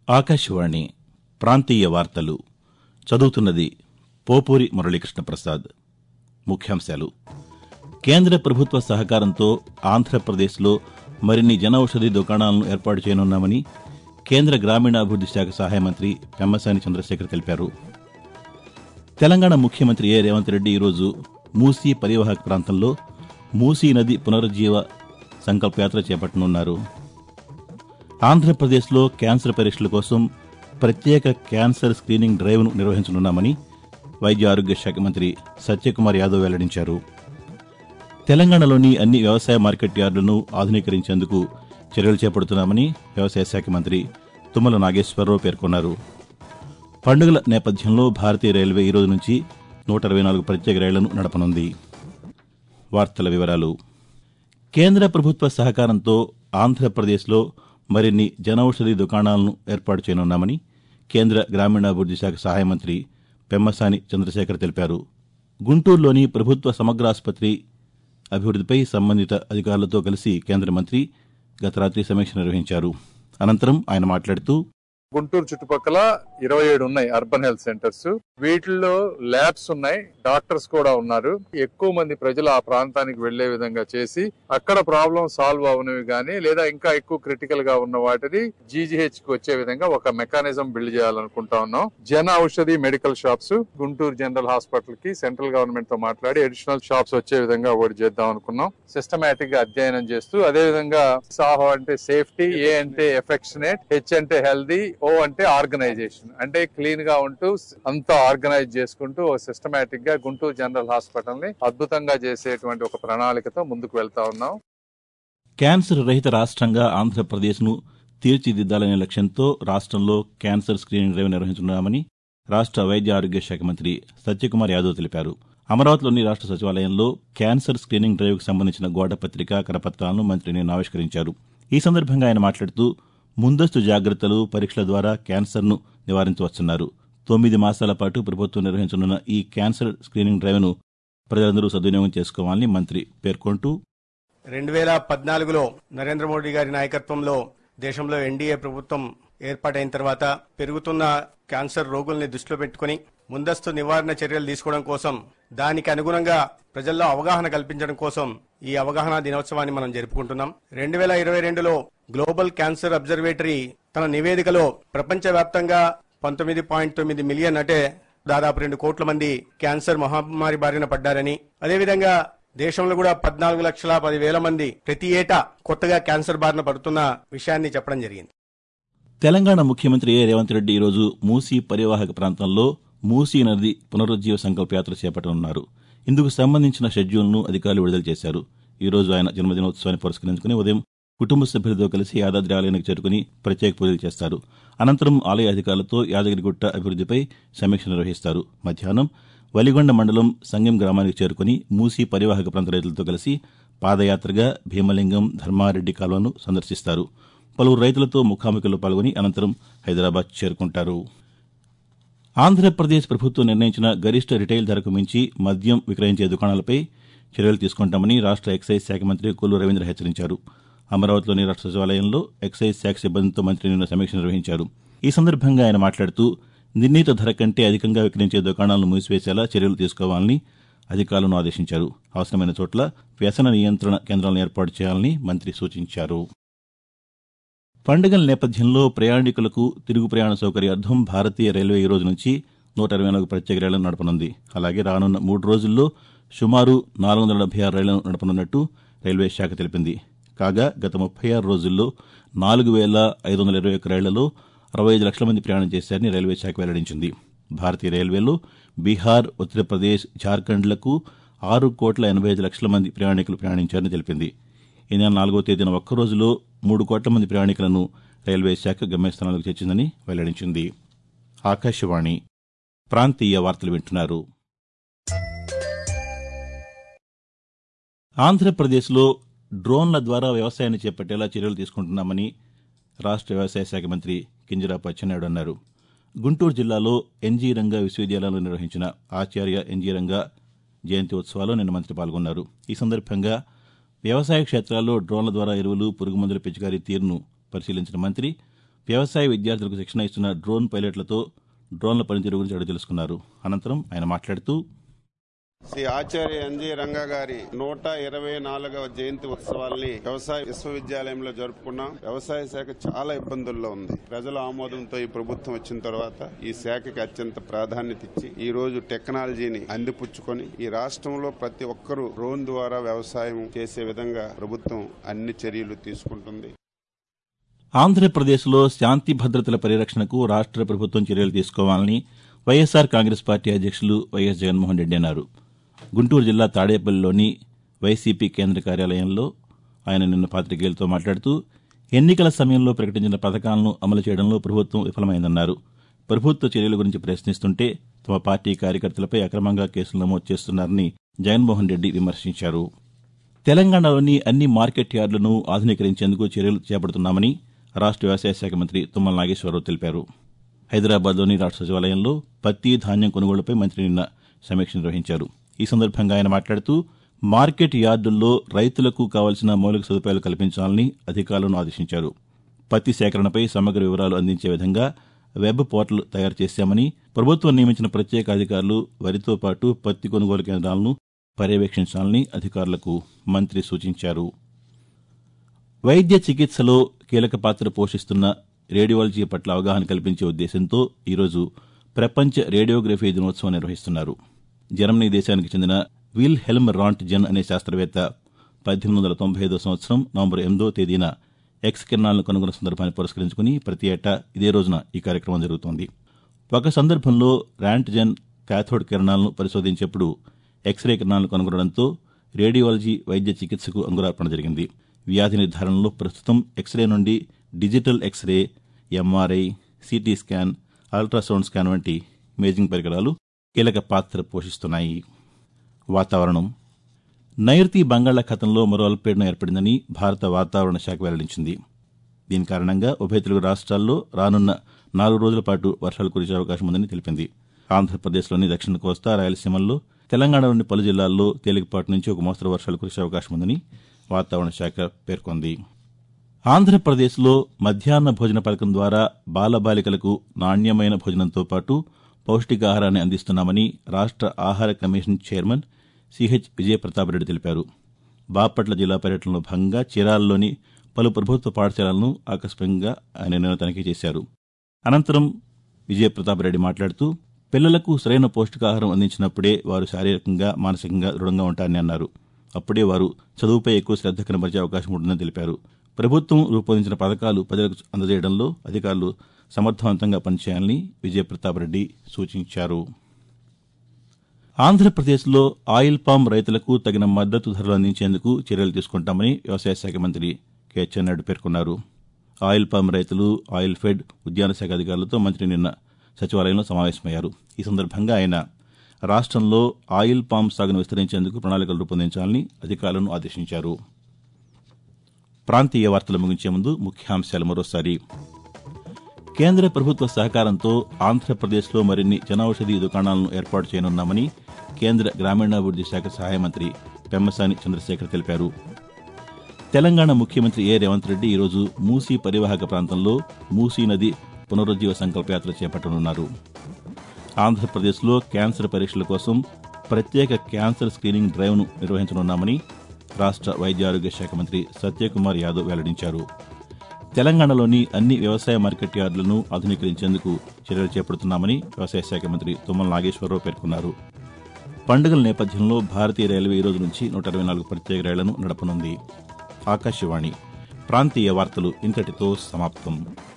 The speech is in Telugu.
ఆకాశవాణి ప్రాంతీయ వార్తలు చదువుతున్నది పోపూరి మురళీకృష్ణ ప్రసాద్ ముఖ్యాంశాలు కేంద్ర ప్రభుత్వ సహకారంతో ఆంధ్రప్రదేశ్లో మరిన్ని జనౌషధి దుకాణాలను ఏర్పాటు చేయనున్నామని కేంద్ర గ్రామీణాభివృద్ది శాఖ సహాయ మంత్రి పెమ్మసాని చంద్రశేఖర్ తెలిపారు తెలంగాణ ముఖ్యమంత్రి ఏ రేవంత్ రెడ్డి ఈరోజు మూసీ పరివాహక ప్రాంతంలో మూసీ నది పునరుజ్జీవ సంకల్పయాత్ర చేపట్టనున్నారు ఆంధ్రప్రదేశ్లో క్యాన్సర్ పరీక్షల కోసం ప్రత్యేక క్యాన్సర్ స్క్రీనింగ్ డ్రైవ్ను నిర్వహించనున్నామని వైద్య ఆరోగ్య శాఖ మంత్రి సత్యకుమార్ యాదవ్ వెల్లడించారు తెలంగాణలోని అన్ని వ్యవసాయ మార్కెట్ యార్డులను ఆధునీకరించేందుకు చర్యలు చేపడుతున్నామని వ్యవసాయ శాఖ మంత్రి తుమ్మల నాగేశ్వరరావు పేర్కొన్నారు పండుగల నేపథ్యంలో భారతీయ రైల్వే ఈ రోజు నుంచి నూట ఇరవై నాలుగు ప్రత్యేక రైళ్లను నడపనుంది వార్తల వివరాలు కేంద్ర ప్రభుత్వ సహకారంతో ఆంధ్రప్రదేశ్లో మరిన్ని జనౌషధి దుకాణాలను ఏర్పాటు చేయనున్నామని కేంద్ర గ్రామీణాభివృద్ది శాఖ సహాయ మంత్రి పెమ్మసాని చంద్రశేఖర్ తెలిపారు గుంటూరులోని ప్రభుత్వ సమగ్రాసుపత్రి అభివృద్దిపై సంబంధిత అధికారులతో కలిసి కేంద్ర మంత్రి గత రాత్రి సమీక్ష నిర్వహించారు అనంతరం ఆయన మాట్లాడుతూ గుంటూరు చుట్టుపక్కల ఇరవై ఏడు ఉన్నాయి అర్బన్ హెల్త్ సెంటర్స్ వీటిల్లో ల్యాబ్స్ ఉన్నాయి డాక్టర్స్ కూడా ఉన్నారు ఎక్కువ మంది ప్రజలు ఆ ప్రాంతానికి వెళ్లే విధంగా చేసి అక్కడ ప్రాబ్లం సాల్వ్ అవనివి గానీ లేదా ఇంకా ఎక్కువ క్రిటికల్ గా ఉన్న వాటిని జీజీహెచ్ కి వచ్చే విధంగా ఒక మెకానిజం బిల్డ్ చేయాలనుకుంటా ఉన్నాం Jana Aushadhi medical shops Guntur general hospital కి సెంట్రల్ గవర్నమెంట్ తో మాట్లాడి అడిషనల్ షాప్స్ వచ్చే విధంగా ఒకటి చేద్దాం అనుకున్నాం సిస్టమేటిక్ గా అధ్యయనం చేస్తూ అదే విధంగా సాహో అంటే సేఫ్టీ ఏ అంటే ఎఫెక్షనేట్ హెచ్ అంటే హెల్దీ ఓ అంటే ఆర్గనైజేషన్ అంటే క్లీన్ గా ఉంటూ అంతా ఆర్గనైజ్ చేసుకుంటూ ఒక సిస్టమేటిక్ గా గుంటూరు జనరల్ హాస్పిటల్ ని అద్భుతంగా చేసేటువంటి ఒక ప్రణాళికతో ముందుకు వెళ్తా ఉన్నాం క్యాన్సర్ రహిత రాష్ట్రంగా ఆంధ్రప్రదేశ్ను తీర్చిదిద్దాలనే లక్ష్యంతో రాష్ట్రంలో క్యాన్సర్ స్క్రీనింగ్ డ్రైవ్ నిర్వహించనున్నామని రాష్ట్ర వైద్య ఆరోగ్య శాఖ మంత్రి సత్యకుమార్ యాదవ్ తెలిపారు అమరావతిలోని రాష్ట్ర సచివాలయంలో క్యాన్సర్ స్క్రీనింగ్ డ్రైవ్కు సంబంధించిన గోడ పత్రిక కరపత్రాలను మంత్రి నిన్న ఆవిష్కరించారు ఈ సందర్భంగా ఆయన మాట్లాడుతూ ముందస్తు జాగ్రత్తలు పరీక్షల ద్వారా క్యాన్సర్ను నివారించవచ్చున్నారు తొమ్మిది మాసాల పాటు ప్రభుత్వం నిర్వహించనున్న ఈ క్యాన్సర్ స్క్రీనింగ్ డ్రైవ్ను ప్రజలందరూ సద్వినియోగం చేసుకోవాలని మంత్రి పేర్కొంటూ రెండు వేల పద్నాలుగులో నరేంద్ర మోడీ గారి నాయకత్వంలో దేశంలో ఎన్డీఏ ప్రభుత్వం ఏర్పాటైన తర్వాత పెరుగుతున్న క్యాన్సర్ రోగుల్ని దృష్టిలో పెట్టుకుని ముందస్తు నివారణ చర్యలు తీసుకోవడం కోసం దానికి అనుగుణంగా ప్రజల్లో అవగాహన కల్పించడం కోసం ఈ అవగాహన దినోత్సవాన్ని మనం జరుపుకుంటున్నాం రెండు వేల ఇరవై రెండులో గ్లోబల్ క్యాన్సర్ అబ్జర్వేటరీ తన నివేదికలో ప్రపంచవ్యాప్తంగా పంతొమ్మిది పాయింట్ తొమ్మిది మిలియన్ అంటే దాదాపు రెండు కోట్ల మంది క్యాన్సర్ మహమ్మారి బారిన పడ్డారని అదేవిధంగా దేశంలో కూడా పద్నాలుగు లక్షల పది వేల మంది ప్రతి ఏటా కొత్తగా క్యాన్సర్ బారిన పడుతున్న విషయాన్ని చెప్పడం జరిగింది తెలంగాణ ముఖ్యమంత్రి ఏ రేవంత్ రెడ్డి ఈరోజు మూసీ పరివాహక ప్రాంతంలో మూసీ నది పునరుజ్జీవ సంకల్పయాత్ర చేపట్టనున్నారు ఇందుకు సంబంధించిన షెడ్యూల్ను అధికారులు విడుదల చేశారు ఈ రోజు ఆయన జన్మదినోత్సవాన్ని పురస్కరించుకుని ఉదయం కుటుంబ సభ్యులతో కలిసి యాదాద్రి ఆలయానికి చేరుకుని ప్రత్యేక పూజలు చేస్తారు అనంతరం ఆలయ అధికారులతో యాదగిరిగుట్ట అభివృద్దిపై సమీక్ష నిర్వహిస్తారు మధ్యాహ్నం వలిగొండ మండలం సంగం గ్రామానికి చేరుకుని మూసీ పరివాహక ప్రాంత రైతులతో కలిసి పాదయాత్రగా భీమలింగం ధర్మారెడ్డి కాలువను సందర్శిస్తారు పలువురు రైతులతో ముఖాముఖిలో పాల్గొని అనంతరం హైదరాబాద్ చేరుకుంటారు ఆంధ్రప్రదేశ్ ప్రభుత్వం నిర్ణయించిన గరిష్ట రిటైల్ ధరకు మించి మద్యం విక్రయించే దుకాణాలపై చర్యలు తీసుకుంటామని రాష్ట్ర ఎక్సైజ్ శాఖ మంత్రి కొల్లు రవీంద్ర హెచ్చరించారు అమరావతిలోని రాష్ట్ర సచివాలయంలో ఎక్సైజ్ శాఖ సిబ్బందితో మంత్రి నిన్న సమీక్ష నిర్వహించారు ఈ సందర్భంగా ఆయన మాట్లాడుతూ నిర్ణీత ధర కంటే అధికంగా విక్రయించే దుకాణాలను మూసివేసేలా చర్యలు తీసుకోవాలని అధికారులను ఆదేశించారు అవసరమైన చోట్ల వ్యసన నియంత్రణ కేంద్రాలను ఏర్పాటు చేయాలని మంత్రి సూచించారు పండుగల నేపథ్యంలో ప్రయాణికులకు తిరుగు ప్రయాణ సౌకర్యార్థం భారతీయ రైల్వే ఈ రోజు నుంచి నూట ఇరవై నాలుగు ప్రత్యేక రైళ్లను నడపనుంది అలాగే రానున్న మూడు రోజుల్లో సుమారు నాలుగు వందల డెబ్బై ఆరు రైళ్లను నడపనున్నట్టు రైల్వే శాఖ తెలిపింది కాగా గత ముప్పై ఆరు రోజుల్లో నాలుగు వేల ఐదు వందల ఇరవై ఒక్క రైళ్లలో అరవై ఐదు లక్షల మంది ప్రయాణం చేశారని రైల్వే శాఖ వెల్లడించింది భారతీయ రైల్వేలో బీహార్ ఉత్తరప్రదేశ్ జార్ఖండ్లకు ఆరు కోట్ల ఎనభై ఐదు లక్షల మంది ప్రయాణికులు ప్రయాణించారని తెలిపింది ఈ నెల నాలుగో తేదీన ఒక్క రోజులో మూడు కోట్ల మంది ప్రయాణికులను రైల్వే శాఖ గమ్యస్థానాలకు చేర్చిందని వెల్లడించింది ఆకాశవాణి ప్రాంతీయ వార్తలు వింటున్నారు ఆంధ్రప్రదేశ్లో డ్రోన్ల ద్వారా వ్యవసాయాన్ని చేపట్టేలా చర్యలు తీసుకుంటున్నామని రాష్ట్ర వ్యవసాయ శాఖ మంత్రి కింజరాపు అచ్చెన్నాయుడు అన్నారు గుంటూరు జిల్లాలో ఎన్జీ రంగా విశ్వవిద్యాలయంలో నిర్వహించిన ఆచార్య ఎన్జీ రంగా జయంతి ఉత్సవాల్లో నిన్న మంత్రి పాల్గొన్నారు ఈ సందర్భంగా వ్యవసాయ క్షేత్రాల్లో డ్రోన్ల ద్వారా ఎరువులు పురుగుమందుల పిచికారీ తీరును పరిశీలించిన మంత్రి వ్యవసాయ విద్యార్థులకు శిక్షణ ఇస్తున్న డ్రోన్ పైలట్లతో డ్రోన్ల పనితీరు గురించి అడిగి తెలుసుకున్నారు అనంతరం ఆయన మాట్లాడుతూ శ్రీ ఆచార్య ఎన్జి రంగా గారి నూట ఇరవై నాలుగవ జయంతి ఉత్సవాల్ని వ్యవసాయ విశ్వవిద్యాలయంలో జరుపుకున్నాం వ్యవసాయ శాఖ చాలా ఇబ్బందుల్లో ఉంది ప్రజల ఆమోదంతో ఈ ప్రభుత్వం వచ్చిన తర్వాత ఈ శాఖకి అత్యంత ప్రాధాన్యత ఇచ్చి ఈ రోజు టెక్నాలజీని అందిపుచ్చుకొని ఈ రాష్ట్రంలో ప్రతి ఒక్కరూ డ్రోన్ ద్వారా వ్యవసాయం చేసే విధంగా ప్రభుత్వం అన్ని చర్యలు తీసుకుంటుంది ఆంధ్రప్రదేశ్లో శాంతి భద్రతల పరిరక్షణకు రాష్ట్ర ప్రభుత్వం చర్యలు తీసుకోవాలని వైఎస్సార్ కాంగ్రెస్ పార్టీ అధ్యక్షులు వైఎస్ జగన్మోహన్ రెడ్డి అన్నారు గుంటూరు జిల్లా తాడేపల్లిలోని వైసీపీ కేంద్ర కార్యాలయంలో ఆయన నిన్న పాతికేయులతో మాట్లాడుతూ ఎన్నికల సమయంలో ప్రకటించిన పథకాలను అమలు చేయడంలో ప్రభుత్వం విఫలమైందన్నారు ప్రభుత్వ చర్యల గురించి ప్రశ్నిస్తుంటే తమ పార్టీ కార్యకర్తలపై అక్రమంగా కేసులు నమోదు చేస్తున్నారని జగన్మోహన్ రెడ్డి విమర్శించారు తెలంగాణలోని అన్ని మార్కెట్ యార్డులను ఆధునీకరించేందుకు చర్యలు చేపడుతున్నామని రాష్ట్ర వ్యవసాయ శాఖ మంత్రి తుమ్మల నాగేశ్వరరావు తెలిపారు హైదరాబాద్లోని రాష్ట్ర సచివాలయంలో పత్తి ధాన్యం కొనుగోలుపై మంత్రి నిన్న సమీక్ష నిర్వహించారు ఈ సందర్భంగా ఆయన మాట్లాడుతూ మార్కెట్ యార్డుల్లో రైతులకు కావలసిన మౌలిక సదుపాయాలు కల్పించాలని అధికారులను ఆదేశించారు పత్తి సేకరణపై సమగ్ర వివరాలు అందించే విధంగా వెబ్ పోర్టల్ తయారు చేశామని ప్రభుత్వం నియమించిన ప్రత్యేక అధికారులు వరితో పాటు పత్తి కొనుగోలు కేంద్రాలను పర్యవేక్షించాలని అధికారులకు మంత్రి సూచించారు వైద్య చికిత్సలో కీలక పాత్ర పోషిస్తున్న రేడియాలజీ పట్ల అవగాహన కల్పించే ఉద్దేశంతో ఈరోజు ప్రపంచ రేడియోగ్రఫీ దినోత్సవం నిర్వహిస్తున్నారు జర్మనీ దేశానికి చెందిన విల్ హెల్మ్ రాంట్ జెన్ అనే శాస్త్రవేత్త పద్దెనిమిది వందల తొంభై ఐదో సంవత్సరం నవంబర్ ఎనిమిదో తేదీన ఎక్స్ కిరణాలను కనుగొన్న సందర్భాన్ని పురస్కరించుకుని ప్రతి ఏటా ఇదే రోజున ఈ కార్యక్రమం జరుగుతోంది ఒక సందర్భంలో ర్యాంట్జెన్ కాథోడ్ కిరణాలను పరిశోధించేప్పుడు ఎక్స్రే కిరణాలను కనుగొనడంతో రేడియాలజీ వైద్య చికిత్సకు అంకురార్పణ జరిగింది వ్యాధి నిర్ధారణలో ప్రస్తుతం ఎక్స్రే నుండి digital X ray MRI CT scan ultrasound scan వంటి ఇమేజింగ్ పరికరాలు కీలక పాత్ర పోషిస్తున్నాయి వాతావరణం నైరుతి బంగాళాఖాతంలో మరో అల్పపీడనం ఏర్పడిందని భారత వాతావరణ శాఖ వెల్లడించింది దీని కారణంగా ఉభయ తెలుగు రాష్ట్రాల్లో రానున్న నాలుగు రోజుల పాటు వర్షాలు కురిసే అవకాశం ఉందని తెలిపింది ఆంధ్రప్రదేశ్లోని దక్షిణ కోస్తా రాయలసీమల్లో తెలంగాణలోని పలు జిల్లాల్లో తేలికపాటి నుంచి ఒక మోస్తరు వర్షాలు కురిసే అవకాశం ఉందని వాతావరణ శాఖ పేర్కొంది ఆంధ్రప్రదేశ్లో మధ్యాహ్న భోజన పథకం ద్వారా బాలబాలికలకు నాణ్యమైన భోజనంతో పాటు పౌష్టికాహారాన్ని అందిస్తున్నామని రాష్ట్ర ఆహార కమిషన్ చైర్మన్ సిహెచ్ విజయప్రతాపరెడ్డి తెలిపారు బాపట్ల జిల్లా పర్యటనలో భాగంగా చీరాలలోని పలు ప్రభుత్వ పాఠశాలలను ఆకస్మికంగా ఆయన నిన్న తనిఖీ చేశారు అనంతరం విజయప్రతాపరెడ్డి మాట్లాడుతూ పిల్లలకు సరైన పౌష్టికాహారం అందించినప్పుడే వారు శారీరకంగా మానసికంగా దృఢంగా ఉంటారని అన్నారు అప్పుడే వారు చదువుపై ఎక్కువ శ్రద్ధ కనబరిచే అవకాశం ఉంటుందని తెలిపారు ప్రభుత్వం రూపొందించిన పథకాలు ప్రజలకు అందజేయడంలో అధికారులు సమర్థవంతంగా పనిచేయాలని విజయప్రతాపరెడ్డి సూచించారు ఆంధ్రప్రదేశ్లో ఆయిల్ పామ్ రైతులకు తగిన మద్దతు ధరలు అందించేందుకు చర్యలు తీసుకుంటామని వ్యవసాయ శాఖ మంత్రి కె అచ్చెన్నాయుడు పేర్కొన్నారు ఆయిల్ పామ్ రైతులు ఆయిల్ ఫెడ్ ఉద్యాన శాఖ అధికారులతో మంత్రి నిన్న సచివాలయంలో సమావేశమయ్యారు ఈ సందర్భంగా ఆయన రాష్ట్రంలో ఆయిల్ పామ్ సాగును విస్తరించేందుకు ప్రణాళికలు రూపొందించాలని అధికారులను ఆదేశించారు ప్రాంతీయ వార్తలు ముగించే ముందు ముఖ్యాంశాలు మరోసారి కేంద్ర ప్రభుత్వ సహకారంతో ఆంధ్రప్రదేశ్లో మరిన్ని జనౌషధి దుకాణాలను ఏర్పాటు చేయనున్నామని కేంద్ర గ్రామీణాభివృద్ది శాఖ సహాయ మంత్రి పెమ్మసాని చంద్రశేఖర్ తెలిపారు తెలంగాణ ముఖ్యమంత్రి ఏ రేవంత్ రెడ్డి ఈరోజు మూసీ పరివాహక ప్రాంతంలో మూసీ నది పునరుజ్జీవ సంకల్పయాత్ర చేపట్టనున్నారు ఆంధ్రప్రదేశ్లో క్యాన్సర్ పరీక్షల కోసం ప్రత్యేక క్యాన్సర్ స్క్రీనింగ్ డ్రైవ్ను నిర్వహించనున్నామని రాష్ట్ర వైద్య ఆరోగ్య శాఖ మంత్రి సత్యకుమార్ యాదవ్ వెల్లడించారు తెలంగాణలోని అన్ని వ్యవసాయ మార్కెట్ యార్డులను ఆధునీకరించేందుకు చర్యలు చేపడుతున్నామని వ్యవసాయ శాఖ మంత్రి తుమ్మల నాగేశ్వరరావు పేర్కొన్నారు పండుగల నేపథ్యంలో భారతీయ రైల్వే ఈ రోజు నుంచి నూట ఇరవై నాలుగు ప్రత్యేక రైళ్లను నడపనుంది ఆకాశవాణి ప్రాంతీయ వార్తలు ఇంతటితో సమాప్తం